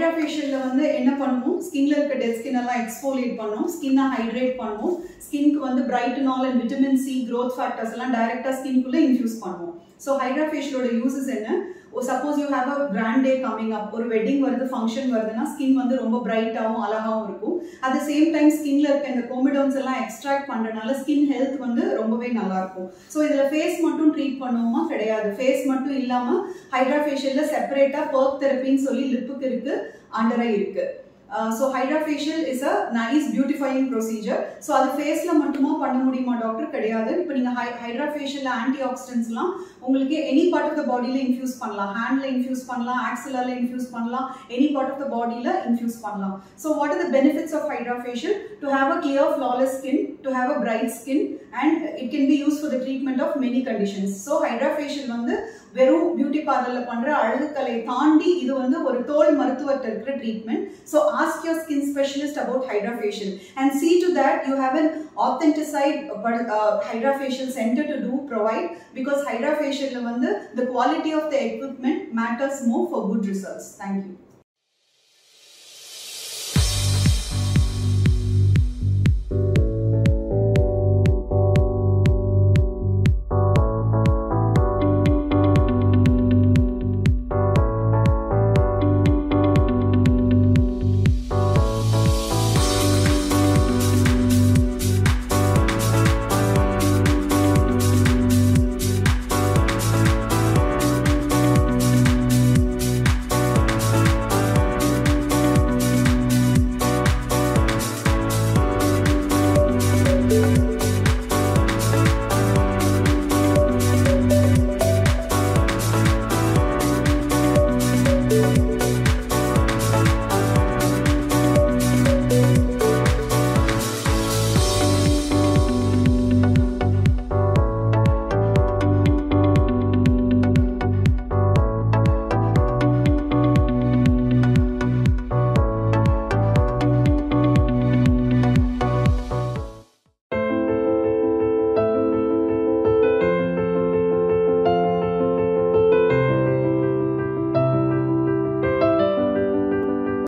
hydra ஃபேஷியல்ல வந்து என்ன பண்ணுவோம் ஸ்கின்ல இருக்க டெட் ஸ்கின் எல்லாம் எக்ஸ்போலியேட் பண்ணுவோம் ஸ்கின்னை ஹைட்ரேட் பண்ணுவோம் ஸ்கின்க்கு வந்து பிரைட்டனால் and vitamin C growth factors எல்லாம் டைரக்டா ஸ்கின்குள்ள இன்ஃபியூஸ் பண்ணுவோம் ஸோ ஹைட்ரா ஃபேஷியலோட யூசஸ் என்ன suppose you have a grand day coming up ஒரு வெட்டிங் வருது ஃபங்க்ஷன் வருதுன்னா ஸ்கின் வந்து ரொம்ப பிரைட்டாகவும் அழகாகவும் இருக்கும் அட் த சேம் டைம் ஸ்கின்ல இருக்க இந்த கோமிடோன்ஸ் எல்லாம் எக்ஸ்ட்ராக்ட் பண்றதுனால ஸ்கின் ஹெல்த் வந்து ரொம்பவே நல்லா இருக்கும் ஸோ இதுல ஃபேஸ் மட்டும் ட்ரீட் பண்ணுவோமா கிடையாது ஃபேஸ் மட்டும் இல்லாம ஹைட்ரா ஃபேஷியல்ல செப்பரேட்டா பர்க் தெரப்பின்னு சொல்லி லிப்புக்கு இருக்கு அண்டரை இருக்கு so hydra facial is a nice beautifying procedure so அது ஃபேஸ்ல மட்டுமா பண்ண முடியுமா டாக்டர் கிடையாது இப்போ நீங்க ஹை ஹைட்ரா ஃபேஷியல்ல ஆன்டி ஆக்சிடென்ட்ஸ்லாம் உங்களுக்கு எனி பார்ட் ஆஃப் த பாடியில இன்ஃபியூஸ் பண்ணலாம் ஹேண்ட்ல இன்ஃபியூஸ் பண்ணலாம் ஆக்சிலால இன்ஃபியூஸ் பண்ணலாம் எனி பார்ட் ஆஃப் த பாடியில இன்ஃபியூஸ் பண்ணலாம் so what are the benefits of hydra facial to have a clear flawless skin to have a bright skin and it can be use for the treatment of many conditions so hydra facial வந்து வெறும் beauty பார்லர்ல பண்ற அழகுக்கலை தாண்டி இது வந்து ஒரு தோல் மருத்துவர்கிட்ட இருக்கிற treatment so ask your skin specialist about hydra facial and see to that you have an authenticized uh, hydra facial center to do provide because hydra facial வந்து the quality of the equipment matters more for good results thank you